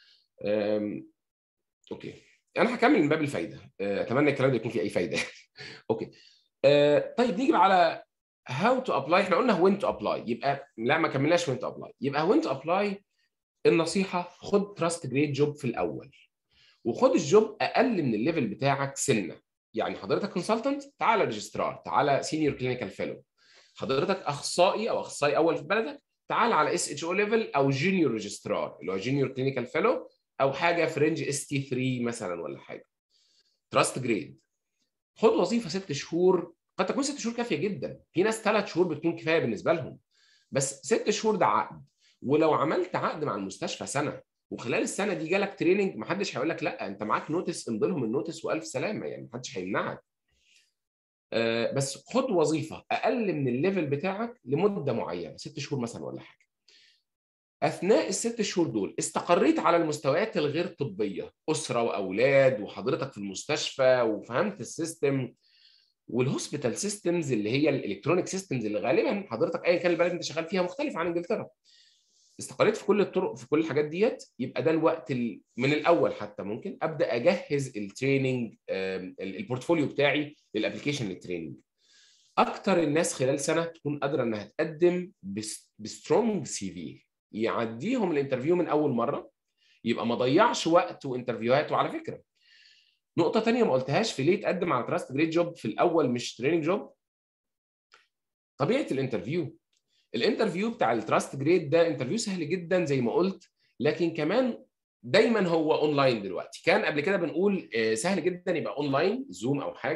اوكي انا هكمل من باب الفايده اتمنى الكلام ده يكون فيه اي فايده اوكي أه طيب نيجي على هاو تو ابلاي احنا قلنا وين تو ابلاي يبقى لا ما كملناش وين تو ابلاي يبقى وين تو ابلاي النصيحه خد تراست جريد جوب في الاول وخد الجوب اقل من الليفل بتاعك سنه يعني حضرتك كونسلتنت تعالى ريجسترار تعالى سينيور كلينيكال فيلو حضرتك اخصائي او اخصائي اول في بلدك تعال على اس اتش او ليفل او جونيور ريجسترار اللي هو جونيور كلينيكال فيلو او حاجه في رينج اس تي 3 مثلا ولا حاجه تراست جريد خد وظيفه ست شهور قد تكون ست شهور كافيه جدا في ناس ثلاث شهور بتكون كفايه بالنسبه لهم بس ست شهور ده عقد ولو عملت عقد مع المستشفى سنه وخلال السنه دي جالك تريننج محدش هيقول لك لا انت معاك نوتس امضي لهم النوتس والف سلامه يعني محدش هيمنعك أه بس خد وظيفه اقل من الليفل بتاعك لمده معينه ست شهور مثلا ولا حاجه اثناء الست شهور دول استقريت على المستويات الغير طبيه اسره واولاد وحضرتك في المستشفى وفهمت السيستم والهوسبيتال سيستمز اللي هي الالكترونيك سيستمز اللي غالبا حضرتك ايا كان البلد انت شغال فيها مختلف عن انجلترا استقريت في كل الطرق في كل الحاجات ديت يبقى ده الوقت من الاول حتى ممكن ابدا اجهز التريننج البورتفوليو بتاعي للابلكيشن للتريننج اكتر الناس خلال سنه تكون قادره انها تقدم بسترونج سي في يعديهم الانترفيو من اول مره يبقى ما ضيعش وقت وانترفيوهات وعلى فكره نقطه تانية ما قلتهاش في ليه تقدم على تراست جريد جوب في الاول مش تريننج جوب طبيعه الانترفيو الانترفيو بتاع التراست جريد ده انترفيو سهل جدا زي ما قلت لكن كمان دايما هو اونلاين دلوقتي كان قبل كده بنقول سهل جدا يبقى اونلاين زوم او حاجه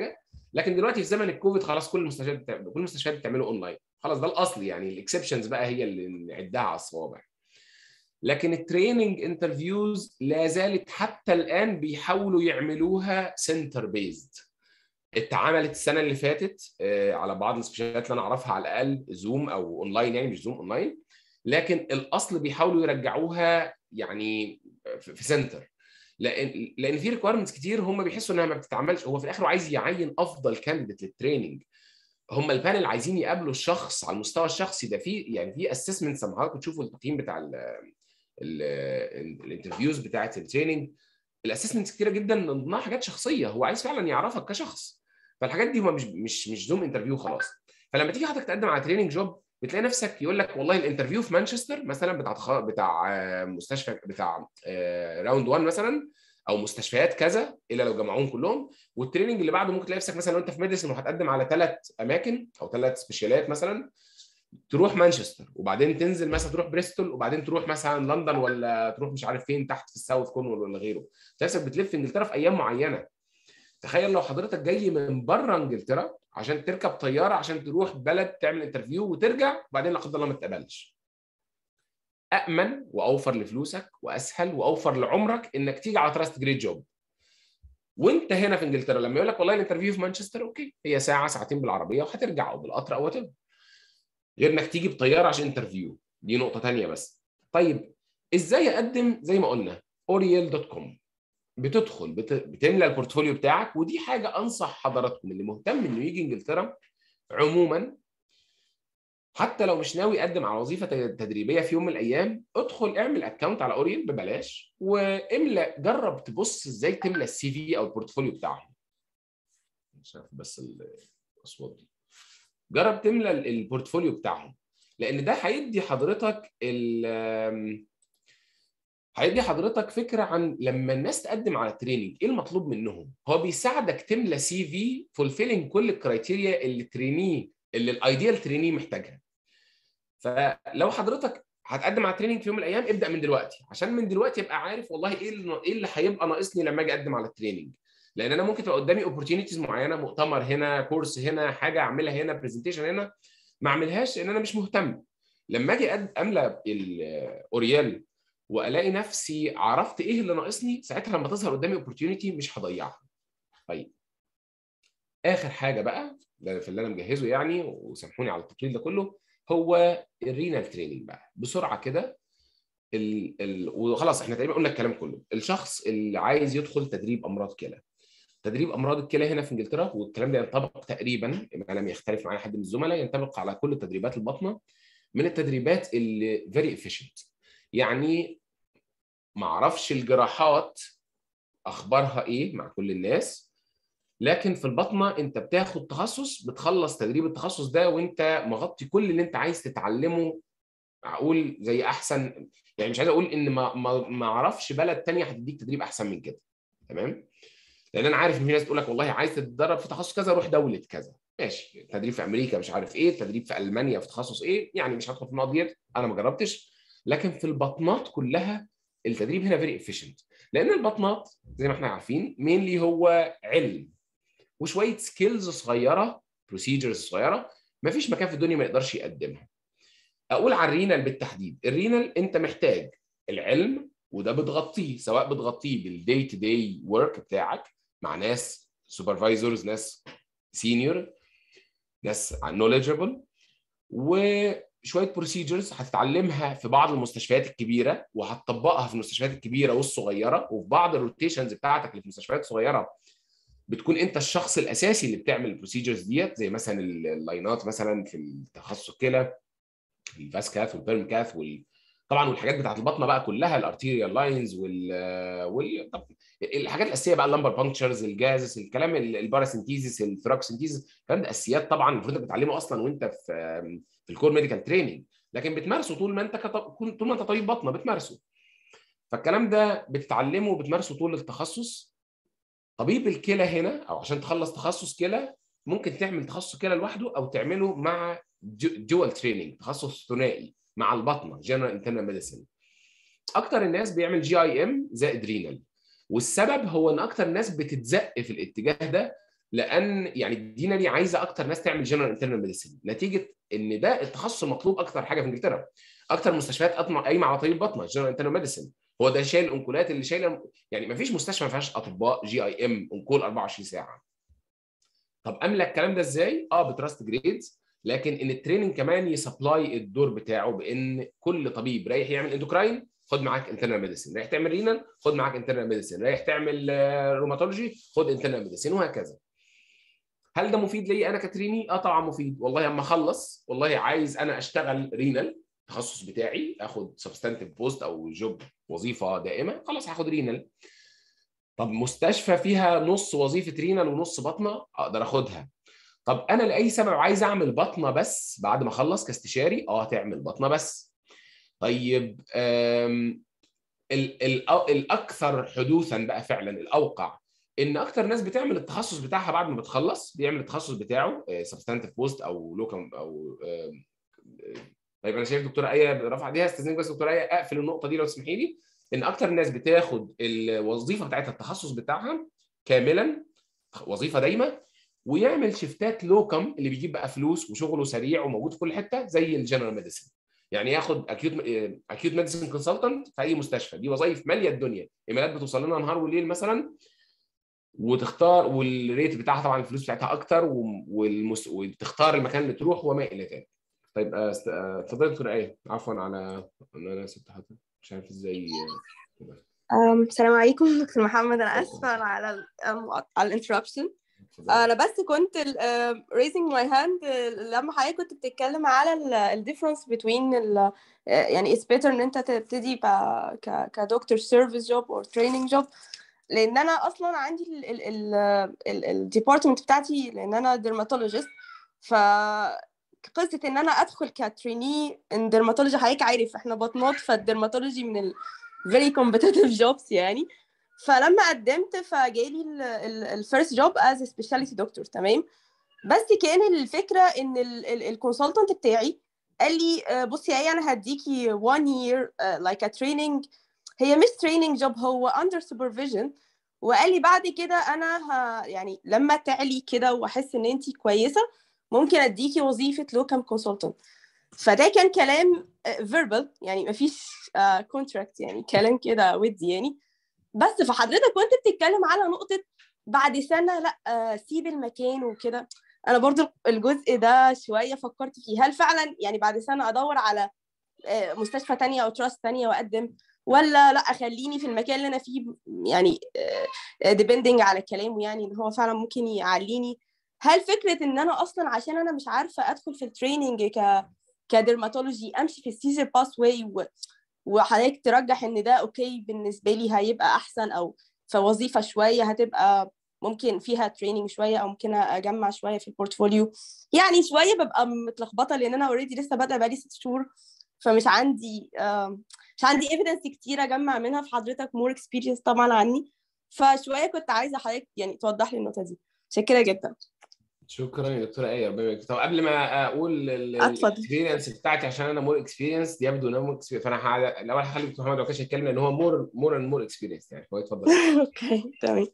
لكن دلوقتي في زمن الكوفيد خلاص كل المستشفيات بتع... كل المستشفيات بتعمله اونلاين خلاص ده الاصل يعني الاكسبشنز بقى هي اللي نعدها على الصوابع لكن التريننج انترفيوز لا زالت حتى الان بيحاولوا يعملوها سنتر بيزد اتعملت السنه اللي فاتت آه، على بعض السبيشالات اللي انا اعرفها على الاقل زوم او اونلاين يعني مش زوم اونلاين لكن الاصل بيحاولوا يرجعوها يعني في في سنتر لان لان في ريكويرمنتس كتير هم بيحسوا انها ما بتتعملش هو في الاخر عايز يعين افضل كانديديت للتريننج هم البانل عايزين يقابلوا الشخص على المستوى الشخصي ده في يعني في اسسمنت لما حضراتكم تشوفوا التقييم بتاع الانترفيوز بتاعت التريننج الاسسمنتس كتيره جدا من ضمنها حاجات شخصيه هو عايز فعلا يعرفك كشخص فالحاجات دي هو مش مش مش زوم انترفيو خلاص فلما تيجي حضرتك تقدم على تريننج جوب بتلاقي نفسك يقول لك والله الانترفيو في مانشستر مثلا بتاع تخ- بتاع آه، مستشفى بتاع راوند 1 مثلا او مستشفيات كذا الا لو جمعوهم كلهم والتريننج اللي بعده ممكن تلاقي نفسك مثلا لو انت في ميديسن وهتقدم على ثلاث اماكن او ثلاث سبيشالات مثلا تروح مانشستر وبعدين تنزل مثلا تروح بريستول وبعدين تروح مثلا لندن ولا تروح مش عارف فين تحت في الساوث كورنر ولا غيره تلاقي نفسك بتلف في انجلترا في ايام معينه تخيل لو حضرتك جاي من بره انجلترا عشان تركب طياره عشان تروح بلد تعمل انترفيو وترجع وبعدين لا قدر الله ما تتقبلش امن واوفر لفلوسك واسهل واوفر لعمرك انك تيجي على تراست جريد جوب وانت هنا في انجلترا لما يقول لك والله الانترفيو في مانشستر اوكي هي ساعه ساعتين بالعربيه وهترجع او بالقطر او وات غير انك تيجي بطياره عشان انترفيو دي نقطه تانية بس طيب ازاي اقدم زي ما قلنا اوريال دوت كوم بتدخل بت... بتملى البورتفوليو بتاعك ودي حاجه انصح حضراتكم اللي مهتم انه يجي انجلترا عموما حتى لو مش ناوي يقدم على وظيفه تدريبيه في يوم من الايام ادخل اعمل اكونت على اوريل ببلاش واملى جرب تبص ازاي تملى السي في او البورتفوليو بتاعهم مش عارف بس الاصوات دي جرب تملى ال- البورتفوليو بتاعهم لان ده هيدي حضرتك ال هيدي حضرتك فكره عن لما الناس تقدم على التريننج ايه المطلوب منهم هو بيساعدك تملى سي في فولفيلنج كل الكرايتيريا اللي ترينيه اللي الايديال ترينيه محتاجها فلو حضرتك هتقدم على تريننج في يوم من الايام ابدا من دلوقتي عشان من دلوقتي ابقى عارف والله ايه اللي ايه اللي هيبقى ناقصني لما اجي اقدم على التريننج لان انا ممكن تبقى قدامي اوبورتيونيتيز معينه مؤتمر هنا كورس هنا حاجه اعملها هنا برزنتيشن هنا ما اعملهاش لان انا مش مهتم لما اجي أد- املى الاوريال والاقي نفسي عرفت ايه اللي ناقصني ساعتها لما تظهر قدامي اوبورتيونيتي مش هضيعها طيب اخر حاجه بقى ده في اللي انا مجهزه يعني وسامحوني على التطويل ده كله هو الرينال تريننج بقى بسرعه كده ال... ال... وخلاص احنا تقريبا قلنا الكلام كله الشخص اللي عايز يدخل تدريب امراض كلى تدريب امراض الكلى هنا في انجلترا والكلام ده ينطبق تقريبا ما لم يختلف معايا حد من الزملاء ينطبق على كل تدريبات البطنه من التدريبات اللي فيري افيشنت يعني ما اعرفش الجراحات اخبارها ايه مع كل الناس لكن في البطنه انت بتاخد تخصص بتخلص تدريب التخصص ده وانت مغطي كل اللي انت عايز تتعلمه اقول زي احسن يعني مش عايز اقول ان ما ما ما اعرفش بلد تانية هتديك تدريب احسن من كده تمام لان انا عارف ان في ناس تقول لك والله عايز تتدرب في تخصص كذا روح دوله كذا ماشي تدريب في امريكا مش عارف ايه تدريب في المانيا في تخصص ايه يعني مش هدخل في النقط ديت انا ما جربتش لكن في البطنات كلها التدريب هنا فيري افيشنت لان البطنات زي ما احنا عارفين مينلي هو علم وشويه سكيلز صغيره بروسيجرز صغيره ما فيش مكان في الدنيا ما يقدرش يقدمها اقول على الرينال بالتحديد الرينال انت محتاج العلم وده بتغطيه سواء بتغطيه بالدي تو داي ورك بتاعك مع ناس سوبرفايزرز ناس سينيور ناس نوليدجبل وشويه بروسيجرز هتتعلمها في بعض المستشفيات الكبيره وهتطبقها في المستشفيات الكبيره والصغيره وفي بعض الروتيشنز بتاعتك اللي في المستشفيات الصغيره بتكون انت الشخص الاساسي اللي بتعمل البروسيجرز ديت زي مثلا اللاينات مثلا في التخصص الكلى الفاسكاث والبيرم كاث وال طبعا والحاجات بتاعت البطنه بقى كلها الارتيريال لاينز وال وال طب الحاجات الاساسيه بقى اللمبر بانكتشرز الجازس الكلام الباراسينتيزيس الثراكسنتيزيس الكلام ده اساسيات طبعا المفروض انت بتتعلمه اصلا وانت في في الكور ميديكال تريننج لكن بتمارسه طول ما انت كط... طول ما انت طبيب بطنه بتمارسه فالكلام ده بتتعلمه وبتمارسه طول التخصص طبيب الكلى هنا او عشان تخلص تخصص كلى ممكن تعمل تخصص كلى لوحده او تعمله مع جوال تريننج تخصص ثنائي مع البطنه جنرال انترنال ميديسن اكتر الناس بيعمل جي اي ام زائد رينال والسبب هو ان اكتر الناس بتتزق في الاتجاه ده لان يعني الدينا دي عايزه اكتر ناس تعمل جنرال انترنال ميديسن نتيجه ان ده التخصص المطلوب اكتر حاجه في انجلترا اكتر مستشفيات قطمة- قايمه على طريق البطنه جنرال انترنال ميديسن هو ده شايل الانكولات اللي شايله يعني ما فيش مستشفى ما فيهاش اطباء جي اي ام انكول 24 ساعه طب املى الكلام ده ازاي اه بتراست جريدز لكن ان التريننج كمان يسبلاي الدور بتاعه بان كل طبيب رايح يعمل اندوكراين خد معاك انترنال ميديسن رايح تعمل رينال خد معاك انترنال ميديسن رايح تعمل روماتولوجي خد انترنال ميديسن وهكذا هل ده مفيد لي انا كتريني اه طبعا مفيد والله اما اخلص والله عايز انا اشتغل رينال التخصص بتاعي اخد سبستانتيف بوست او جوب وظيفه دائمه خلاص هاخد رينال طب مستشفى فيها نص وظيفه رينال ونص بطنه اقدر اخدها طب انا لاي سبب عايز اعمل بطنه بس بعد ما اخلص كاستشاري اه تعمل بطنه بس طيب آم، ال- ال- الاكثر حدوثا بقى فعلا الاوقع ان اكتر ناس بتعمل التخصص بتاعها بعد ما بتخلص بيعمل التخصص بتاعه سبستانتيف بوست او لوكم او آم، آه، طيب انا شايف دكتوره ايه رفع ايديها استاذنك بس دكتوره ايه اقفل النقطه دي لو تسمحي لي ان اكتر الناس بتاخد الوظيفه بتاعتها التخصص بتاعها كاملا وظيفه دايمه ويعمل شيفتات لوكم اللي بيجيب بقى فلوس وشغله سريع وموجود في كل حته زي الجنرال ميديسن يعني ياخد اكيوت اكيوت ميديسن كونسلتنت في اي مستشفى دي وظائف ماليه الدنيا ايميلات بتوصل لنا نهار وليل مثلا وتختار والريت بتاعها طبعا الفلوس بتاعتها اكتر والمس... وتختار المكان اللي تروح وما الى ذلك طيب آه، است- آه، اتفضلي دكتور ايه عفوا على ان انا سبت حضرتك مش عارف ازاي آه، كده. أم، السلام عليكم دكتور محمد انا عليكم اسفه على ال- المقاط- على الانتربشن اتفضلي. انا بس كنت ال- آم، raising my hand آه، لما حضرتك كنت بتتكلم على ال difference between ال آه، يعني it's better ان انت تبتدي ب- ك كدكتور سيرفيس جوب or training job لان انا اصلا عندي ال ال ال ال الديبارتمنت بتاعتي لان انا درماتولوجيست ف قصه ان انا ادخل كتريني ان درماتولوجي حضرتك عارف احنا بطنات فالدرماتولوجي من ال very competitive jobs يعني فلما قدمت فجالي الفيرست جوب از سبيشاليتي دكتور تمام بس كان الفكره ان الكونسلتنت بتاعي قال لي آه، بصي يا ايه انا هديكي one year آه، like a training هي مش training job هو under supervision وقال لي بعد كده انا ه... يعني لما تعلي كده واحس ان انت كويسه ممكن اديكي وظيفه لوكم كونسلتنت فده كان كلام فيربال يعني مفيش كونتراكت يعني كلام كده ودي يعني بس فحضرتك كنت بتتكلم على نقطه بعد سنه لا آه، سيب المكان وكده انا برضو الجزء ده شويه فكرت فيه هل فعلا يعني بعد سنه ادور على آه، مستشفى تانية او تراست تانية واقدم ولا لا اخليني في المكان اللي انا فيه يعني ديبندنج على كلامه يعني ان هو فعلا ممكن يعليني هل فكره ان انا اصلا عشان انا مش عارفه ادخل في التريننج ك كدرماتولوجي امشي في السيزر باس واي و... وحضرتك ترجح ان ده اوكي بالنسبه لي هيبقى احسن او في وظيفه شويه هتبقى ممكن فيها تريننج شويه او ممكن اجمع شويه في البورتفوليو يعني شويه ببقى متلخبطه لان انا اوريدي لسه بادئه بقالي ست شهور فمش عندي آم، مش عندي ايفيدنس كتير اجمع منها في حضرتك مور اكسبيرينس طبعا عني فشويه كنت عايزه حضرتك يعني توضح لي النقطه دي متشكره جدا شكرا يا دكتوره ايه ربنا يبارك. طب قبل ما اقول اتفضل. الاكسبيرينس بتاعتي عشان انا مور اكسبيرينس يبدو ان انا مور اكسبيرينس فانا ه- الاول هخلي دكتور محمد عكاش يتكلم لان هو مور مور اند مور اكسبيرينس يعني هو اتفضل اوكي تمام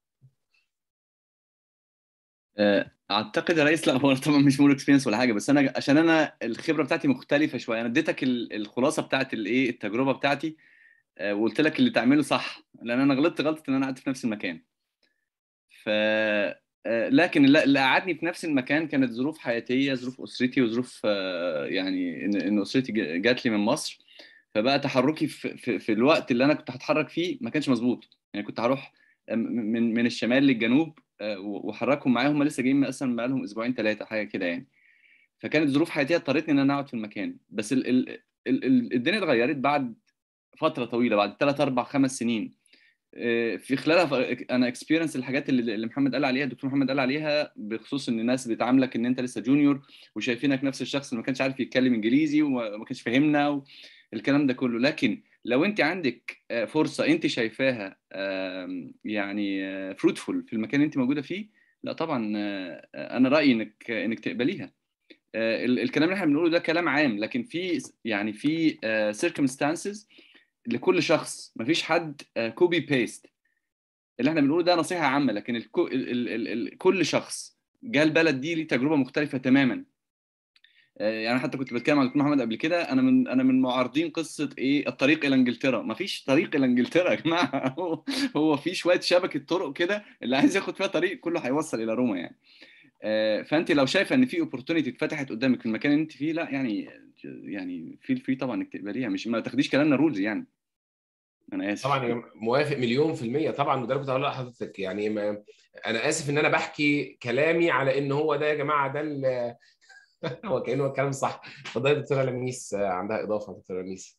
آه، اعتقد يا ريس لا هو طبعا مش مور اكسبيرينس ولا حاجه بس انا عشان انا الخبره بتاعتي مختلفه شويه انا اديتك ال- الخلاصه بتاعت الايه التجربه بتاعتي آه، وقلت لك اللي تعمله صح لان انا غلطت غلطه ان انا قعدت في نفس المكان ف آه، لكن اللي اللي قعدني في نفس المكان كانت ظروف حياتيه ظروف اسرتي وظروف آه، يعني ان إن اسرتي جا- جات لي من مصر فبقى تحركي في, في, في الوقت اللي انا كنت هتحرك فيه ما كانش مظبوط يعني كنت هروح م- من من الشمال للجنوب آه، وحركهم معايا هم لسه جايين مثلا بقالهم اسبوعين ثلاثه حاجه كده يعني فكانت ظروف حياتيه اضطرتني ان انا اقعد في المكان بس ال ال ال ال الدنيا اتغيرت بعد فتره طويله بعد ثلاث اربع خمس سنين آه، في خلالها ف- انا اكسبيرينس الحاجات اللي اللي محمد قال عليها الدكتور محمد قال عليها بخصوص ان الناس بتعاملك ان انت لسه جونيور وشايفينك نفس الشخص اللي ما كانش عارف يتكلم انجليزي وما كانش فاهمنا والكلام ده كله لكن لو انت عندك آه، فرصه انت شايفاها آم، يعني فروتفول في المكان اللي انت موجوده فيه لا طبعا آه، انا رايي انك انك تقبليها آه، ال- الكلام اللي احنا بنقوله ده كلام عام لكن في يعني في سيركمستانسز لكل شخص مفيش حد كوبي بيست اللي احنا بنقوله ده نصيحه عامه لكن الكو... ال... ال... ال... ال... كل شخص جه البلد دي ليه تجربه مختلفه تماما آه، يعني حتى كنت بتكلم عن الدكتور محمد قبل كده انا من انا من معارضين قصه ايه الطريق الى انجلترا مفيش طريق الى انجلترا يا جماعه هو هو في شويه شبكه طرق كده اللي عايز ياخد فيها طريق كله هيوصل الى روما يعني آه، فانت لو شايفه ان في اوبورتونيتي اتفتحت قدامك في المكان اللي انت فيه لا يعني يعني في فري طبعا انك تقبليها مش ما تاخديش كلامنا رولز يعني انا اسف طبعا يا موافق مليون في المية طبعا وده اللي كنت هقول لحضرتك يعني ما انا اسف ان انا بحكي كلامي على ان هو ده يا جماعه ده ال- هو كانه الكلام صح اتفضلي يا دكتوره لميس آه، عندها اضافه دكتوره لميس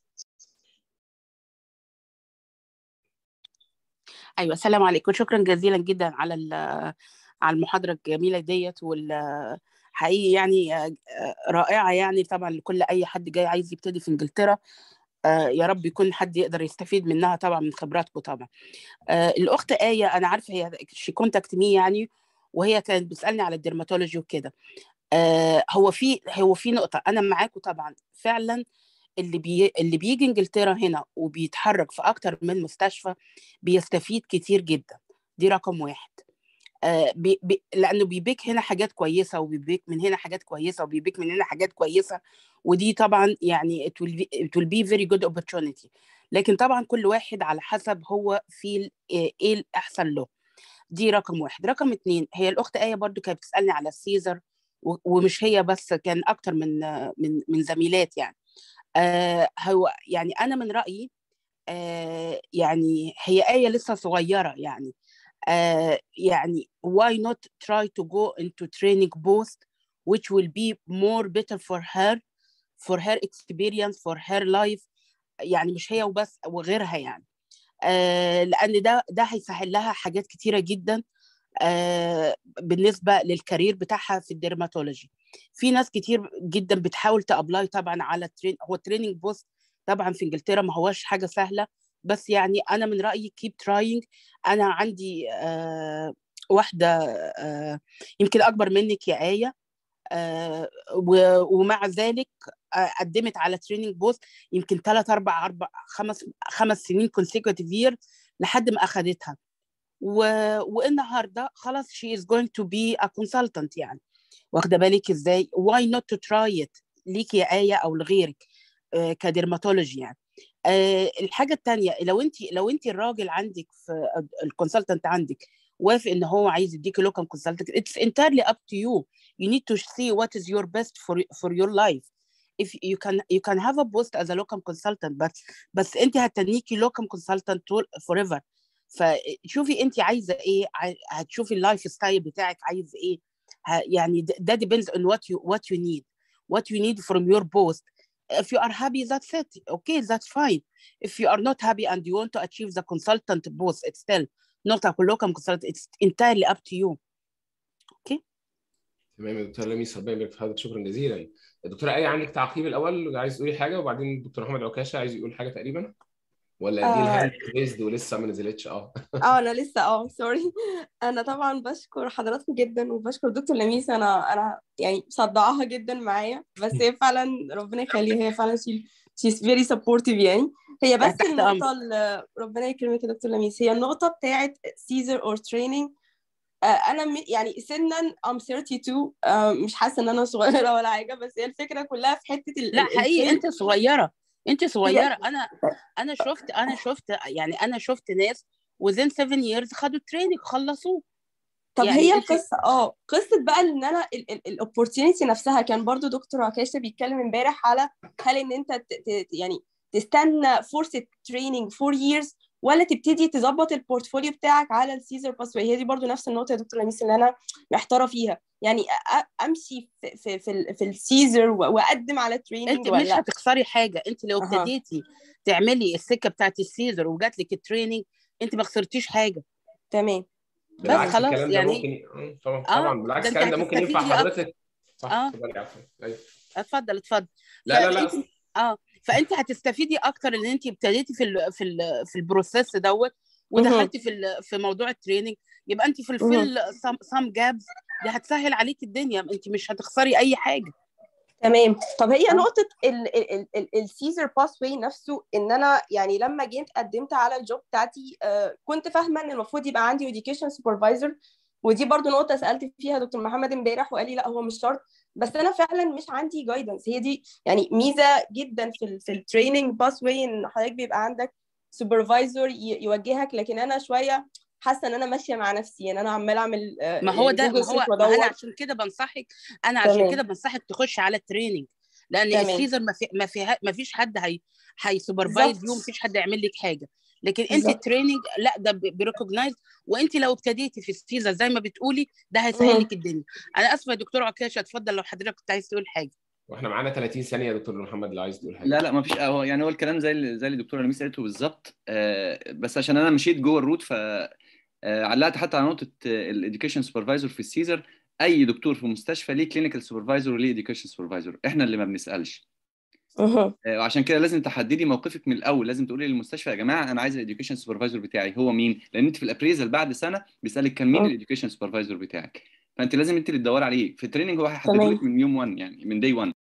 ايوه السلام عليكم شكرا جزيلا جدا على ال- على المحاضره الجميله ديت وال حقيقي يعني آه، آه، رائعه يعني طبعا لكل اي حد جاي عايز يبتدي في انجلترا آه، يا رب يكون حد يقدر يستفيد منها طبعا من خبراتكم طبعا آه، الاخت ايه انا عارفه هي شي كونتاكت مي يعني وهي كانت بتسالني على الدرماتولوجي وكده آه، هو في هو في نقطه انا معاكم طبعا فعلا اللي بي اللي بيجي انجلترا هنا وبيتحرك في اكتر من مستشفى بيستفيد كتير جدا دي رقم واحد آه بي بي لانه بيبيك هنا حاجات كويسه وبيبيك من هنا حاجات كويسه وبيبيك من هنا حاجات كويسه ودي طبعا يعني it will be, it will be very good opportunity لكن طبعا كل واحد على حسب هو في ال- ايه الاحسن له دي رقم واحد رقم اتنين هي الاخت ايه برضو كانت بتسالني على السيزر و- ومش هي بس كان اكتر من آه، من من زميلات يعني آه هو يعني انا من رايي آه يعني هي ايه لسه صغيره يعني آه يعني why not try to go into training post which will be more better for her for her experience for her life يعني مش هي وبس وغيرها يعني آه لان ده ده هيسهل لها حاجات كتيره جدا آه بالنسبه للكارير بتاعها في الديرماتولوجي في ناس كتير جدا بتحاول تابلاي طبعا على الترين هو التريننج بوست طبعا في انجلترا ما هوش حاجه سهله بس يعني انا من رايي كيب تراينج انا عندي آه واحده آه يمكن اكبر منك يا ايه آه و- ومع ذلك آه قدمت على تريننج بوست يمكن ثلاث اربع اربع خمس خمس سنين consecutive year لحد ما اخذتها و... والنهارده خلاص she is going to be a consultant يعني واخده بالك ازاي why not to try it ليك يا آية او لغيرك آه كديرماتولوجي يعني آه الحاجه الثانيه لو انت لو انت الراجل عندك في الكونسلتنت عندك وافق ان هو عايز يديكي لوكم كونسلتنت it's entirely up to you you need to see what is your best for for your life if you can you can have a post as a locum consultant بس بس انت هتنيكي locum consultant طول- forever فشوفي انت عايزه ايه عاي- هتشوفي اللايف ستايل بتاعك عايز ايه ه- يعني ده ده depends on what you what you need what you need from your post if you are happy that's it okay that's fine if you are not happy and you want to achieve the consultant post it's still not a locum consultant it's entirely up to you تمام يا دكتور لميس ربنا يبارك في حضرتك شكرا جزيلا دكتوره ايه عندك تعقيب الاول عايز تقولي حاجه وبعدين الدكتور محمد عكاشه عايز يقول حاجه تقريبا ولا دي آه. الهاند ريزد ولسه ما نزلتش اه اه انا لسه اه سوري انا طبعا بشكر حضراتكم جدا وبشكر دكتور لميس انا انا يعني مصدعاها جدا معايا بس هي فعلا ربنا يخليها هي فعلا شي she's very supportive يعني هي بس تحت النقطة اللي ربنا يكرمك يا دكتور لميس هي النقطة بتاعت Caesar or training آه، انا م- يعني سنا I'm 32 آه، مش حاسة ان انا صغيرة ولا حاجة بس هي الفكرة كلها في حتة ال لا ال- حقيقي الtraining. انت صغيره انت صغيره انا انا شفت انا شفت يعني انا شفت ناس within 7 years خدوا تريننج خلصوه طب يعني هي انت- القصه اه قصه بقى ان انا الاوبورتيونيتي نفسها كان برضو دكتور عكاشه بيتكلم امبارح على هل ان انت ت- ت- يعني تستنى فرصه تريننج فور years ولا تبتدي تظبط البورتفوليو بتاعك على السيزر باس هي دي برضو نفس النقطه يا دكتور لميس اللي انا محتاره فيها يعني أ- أ- امشي في في في, ال- في السيزر واقدم على تريننج انت مش ولا هتخسري حاجه انت لو أها. ابتديتي تعملي السكه بتاعت السيزر وجات لك التريننج انت ما خسرتيش حاجه تمام بالعكس خلاص الكلام ده يعني- ممكن آه، طبعا آه، طبعا بالعكس ده انت الكلام ده ممكن ينفع هتستفيدي حضرتك صح آه. اتفضلي عفوا ايوه اتفضل اتفضل لا لا لا فانت اه فانت هتستفيدي اكتر ان انت ابتديتي في ال في ال في البروسيس دوت ودخلتي في ال- في موضوع التريننج يبقى انت في الفيل سام جابز دي هتسهل عليك الدنيا انت مش هتخسري اي حاجه تمام طب هي نقطة السيزر باس واي نفسه ان انا يعني لما جيت قدمت على الجوب بتاعتي آه، كنت فاهمة ان المفروض يبقى عندي education supervisor ودي برضو نقطة سألت فيها دكتور محمد امبارح وقال لي لا هو مش شرط بس انا فعلا مش عندي جايدنس هي دي يعني ميزة جدا في ال في التريننج باس واي ان حضرتك بيبقى عندك سوبرفايزر يوجهك لكن انا شوية حاسة ان انا ماشية مع نفسي يعني انا عمالة اعمل آه، ما هو ده ما جوجل هو سيرش ما انا وادور عشان كده بنصحك انا عشان تمام. كده بنصحك تخش على التريننج لان تمام. السيزر ما في ما فيها ما فيش حد هي هيسوبرفايز بالظبط. يوم ما فيش حد يعمل لك حاجه لكن انت بالظبط. التريننج لا ده بيريكوجنايز وانت لو ابتديتي في السيزر زي ما بتقولي ده هيسهل مم. لك الدنيا انا اسفه يا دكتور عكاشه اتفضل لو حضرتك كنت عايز تقول حاجه واحنا معانا 30 ثانيه يا دكتور محمد لو عايز تقول حاجه لا لا ما فيش هو يعني هو الكلام زي اللي زي اللي الدكتوره لميس قالته بالظبط آه، بس عشان انا مشيت جوه الروت ف آه، علقت حتى على نقطه الاديوكيشن سوبرفايزر في السيزر اي دكتور في مستشفى ليه كلينيكال سوبرفايزر وليه اديوكيشن سوبرفايزر احنا اللي ما بنسالش مهم. آه، وعشان كده لازم تحددي موقفك من الاول لازم تقولي للمستشفى يا جماعه انا عايز الاديوكيشن سوبرفايزر بتاعي هو مين لان انت في الابريزل بعد سنه بيسالك كان مين مم. الاديوكيشن سوبرفايزر بتاعك فانت لازم انت اللي تدوري عليه في التريننج هو هيحدده تمام. لك من يوم 1 يعني من داي 1